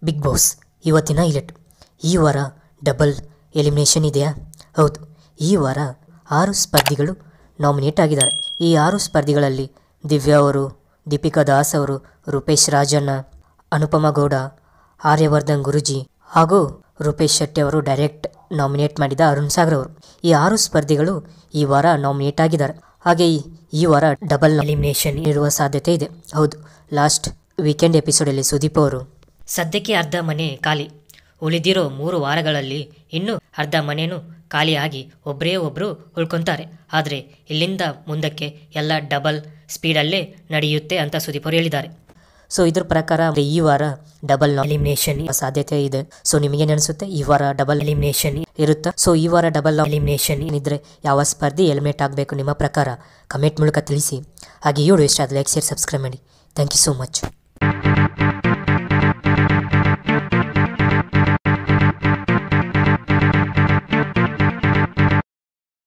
big boss ಇವತ್ತಿನ ಇಲೆಟ್ ಈ ವಾರ ಡಬಲ್ ಎಲಿಮಿನೇಷನ್ ಇದೆಯಾ ಹೌದು ಈ ವಾರ ಆರು ಸ್ಪರ್ಧಿಗಳು ನಾಮಿನೇಟ್ ಆಗಿದ್ದಾರೆ ಈ ಆರು ಸ್ಪರ್ಧಿಗಳಲ್ಲಿ ದಿವ್ಯಾ ಅವರು ದೀಪಿಕಾ ದಾಸ್ ಅವರು ರೂಪೇಶ್ ರಾಜಣ್ಣ ಅನುಪಮ ಗೌಡ ಆರ್ಯವರ್ಧನ್ ಗುರುಜಿ ಹಾಗೂ ರೂಪೇಶ್ ಶೆಟ್ಟಿ ಅವರು ಡೈರೆಕ್ಟ್ ನಾಮಿನೇಟ್ ಮಾಡಿದ ಅರುಣ್ ಸಾಗರ್ ಅವರು ಈ ಆರು ಸ್ಪರ್ಧಿಗಳು ಈ ವಾರ ನಾಮಿನೇಟ್ ಆಗಿದ್ದಾರೆ ಹಾಗೆ ಈ- ಈ ವಾರ ಡಬಲ್ ಎಲಿಮಿನೇಷನ್ ಇರುವ ಸಾಧ್ಯತೆ ಇದೆ ಹೌದು ಲಾಸ್ಟ್ ವೀಕೆಂಡ್ ಎಪಿಸೋಡಲ್ಲಿ ಸುದೀಪ್ ಅವರು ಸದ್ಯಕ್ಕೆ ಅರ್ಧ ಮನೆ ಖಾಲಿ ಉಳಿದಿರೋ ಮೂರು ವಾರಗಳಲ್ಲಿ ಇನ್ನೂ ಅರ್ಧ ಮನೆಯೂ ಖಾಲಿಯಾಗಿ ಒಬ್ಬರೇ ಒಬ್ಬರು ಉಳ್ಕೊತಾರೆ ಆದರೆ ಇಲ್ಲಿಂದ ಮುಂದಕ್ಕೆ ಎಲ್ಲ ಡಬಲ್ ಸ್ಪೀಡಲ್ಲೇ ನಡೆಯುತ್ತೆ ಅಂತ ಸುದೀಪ್ ಅವರು ಹೇಳಿದ್ದಾರೆ ಸೊ ಇದ್ರ ಪ್ರಕಾರ ಈ ವಾರ ಡಬಲ್ ಎಲಿಮಿನೇಷನ್ ಸಾಧ್ಯತೆ ಇದೆ ಸೊ ನಿಮಗೇನು ಅನಿಸುತ್ತೆ ಈ ವಾರ ಡಬಲ್ ಎಲಿಮಿನೇಷನ್ ಇರುತ್ತಾ ಸೊ ಈ ವಾರ ಡಬಲ್ ಎಲಿಮಿನೇಷನ್ ಇದ್ರೆ ಯಾವ ಸ್ಪರ್ಧಿ ಎಲಿಮಿನೇಟ್ ಆಗಬೇಕು ನಿಮ್ಮ ಪ್ರಕಾರ ಕಮೆಂಟ್ ಮೂಲಕ ತಿಳಿಸಿ ಹಾಗೆ ಈ ವಿಡಿಯೋ ಇಷ್ಟ ಆದರೆ ಲೈಕ್ ಶೇರ್ ಸಬ್ಸ್ಕ್ರೈಬ್ ಮಾಡಿ ಥ್ಯಾಂಕ್ ಯು ಸೋ ಮಚ್